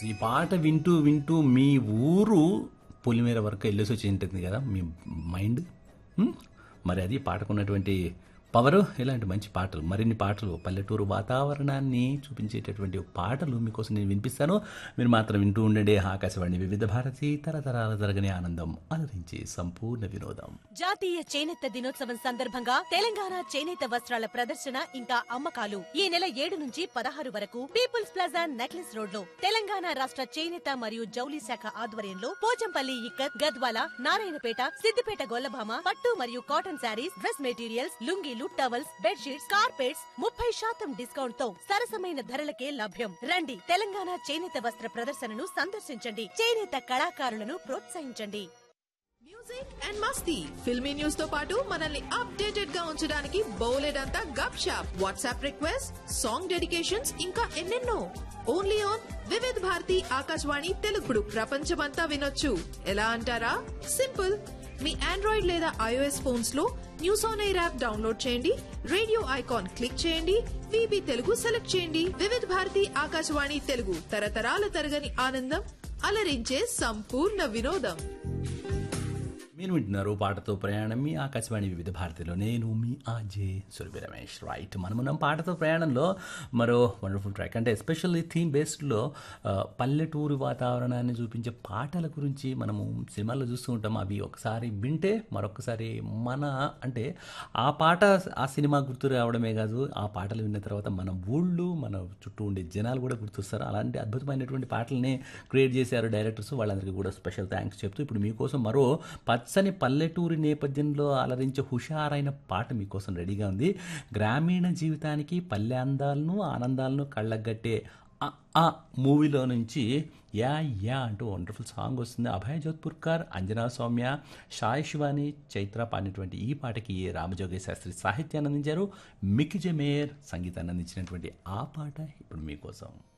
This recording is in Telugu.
ఈ పాట వింటూ వింటూ మీ ఊరు పొలిమేర వరకు వెళ్ళేసి వచ్చి ఉంటుంది కదా మీ మైండ్ హ్మ్? మరి అది పాటకున్నటువంటి పవరు ఇలాంటి మంచి పాటలు మరిన్ని పాటలు పల్లెటూరు వాతావరణాన్ని చూపించేటటువంటి పాటలు మీకోసం నేను వినిపిస్తాను మీరు మాత్రం వింటూ ఉండండి ఆకాశవాణి వివిధ భారతి తరతరాల జరగని ఆనందం అలరించి సంపూర్ణ వినోదం జాతీయ చేనేత దినోత్సవం సందర్భంగా తెలంగాణ చేనేత వస్త్రాల ప్రదర్శన ఇంకా అమ్మకాలు ఈ నెల ఏడు నుంచి పదహారు వరకు పీపుల్స్ ప్లాజా నెక్లెస్ రోడ్ లో తెలంగాణ రాష్ట్ర చేనేత మరియు జౌలి శాఖ ఆధ్వర్యంలో పోచంపల్లి ఇక్కత్ గద్వాల నారాయణపేట సిద్దిపేట గొల్లభామ పట్టు మరియు కాటన్ శారీస్ డ్రెస్ మెటీరియల్స్ లుంగీలు టవల్స్ బెడ్షీట్స్ కార్పెట్స్ ముప్పై శాతం డిస్కౌంట్ తో సరసమైన ధరలకే లభ్యం రండి తెలంగాణ చేనేత వస్త్ర ప్రదర్శనను సందర్శించండి చేనేత కళాకారులను ప్రోత్సహించండి మ్యూజిక్ అండ్ మస్తీ ఫిల్మీ న్యూస్ తో పాటు మనల్ని అప్డేటెడ్ గా ఉంచడానికి బౌలెడ్ అంతా గప్ షాప్ వాట్సాప్ రిక్వెస్ట్ సాంగ్ డెడికేషన్స్ ఇంకా ఎన్నెన్నో ఓన్లీ ఆన్ వివిధ్ భారతి ఆకాశవాణి తెలుగుడు ప్రపంచమంతా వినొచ్చు ఎలా అంటారా సింపుల్ మీ ఆండ్రాయిడ్ లేదా ఐఓఎస్ ఫోన్స్ లో news on air app download చేయండి రేడియో ఐకాన్ క్లిక్ చేయండి విబి తెలుగు సెలెక్ట్ చేయండి వివిధ్ భారతి ఆకాశవాణి తెలుగు తరతరాల తరగని ఆనందం అలరించే సంపూర్ణ వినోదం మీరు వింటున్నారు పాటతో ప్రయాణం మీ ఆకాశవాణి వివిధ భారతిలో నేను మీ ఆజే సురభి రమేష్ రైట్ మనమున్నాం పాటతో ప్రయాణంలో మరో వండర్ఫుల్ ట్రాక్ అంటే ఎస్పెషల్లీ థీమ్ బేస్డ్లో పల్లెటూరు వాతావరణాన్ని చూపించే పాటల గురించి మనము సినిమాల్లో చూస్తూ ఉంటాం అవి ఒకసారి వింటే మరొకసారి మన అంటే ఆ పాట ఆ సినిమా గుర్తు రావడమే కాదు ఆ పాటలు విన్న తర్వాత మన ఊళ్ళు మన చుట్టూ ఉండే జనాలు కూడా గుర్తొస్తారు అలాంటి అద్భుతమైనటువంటి పాటల్ని క్రియేట్ చేశారు డైరెక్టర్స్ వాళ్ళందరికీ కూడా స్పెషల్ థ్యాంక్స్ చెప్తూ ఇప్పుడు మీకోసం మరో పచ్చని పల్లెటూరి నేపథ్యంలో అలరించే హుషారైన పాట మీకోసం రెడీగా ఉంది గ్రామీణ జీవితానికి పల్లె అందాలను ఆనందాలను కళ్ళగట్టే ఆ ఆ మూవీలో నుంచి యా యా అంటూ వండర్ఫుల్ సాంగ్ వస్తుంది అభయ్ జోధ్పూర్కర్ అంజనా సౌమ్య షాయ్ శివాని చైత్ర పాడినటువంటి ఈ పాటకి ఏ రామజోగి శాస్త్రి సాహిత్యాన్ని అందించారు మికి జమేర్ సంగీతాన్ని అందించినటువంటి ఆ పాట ఇప్పుడు మీకోసం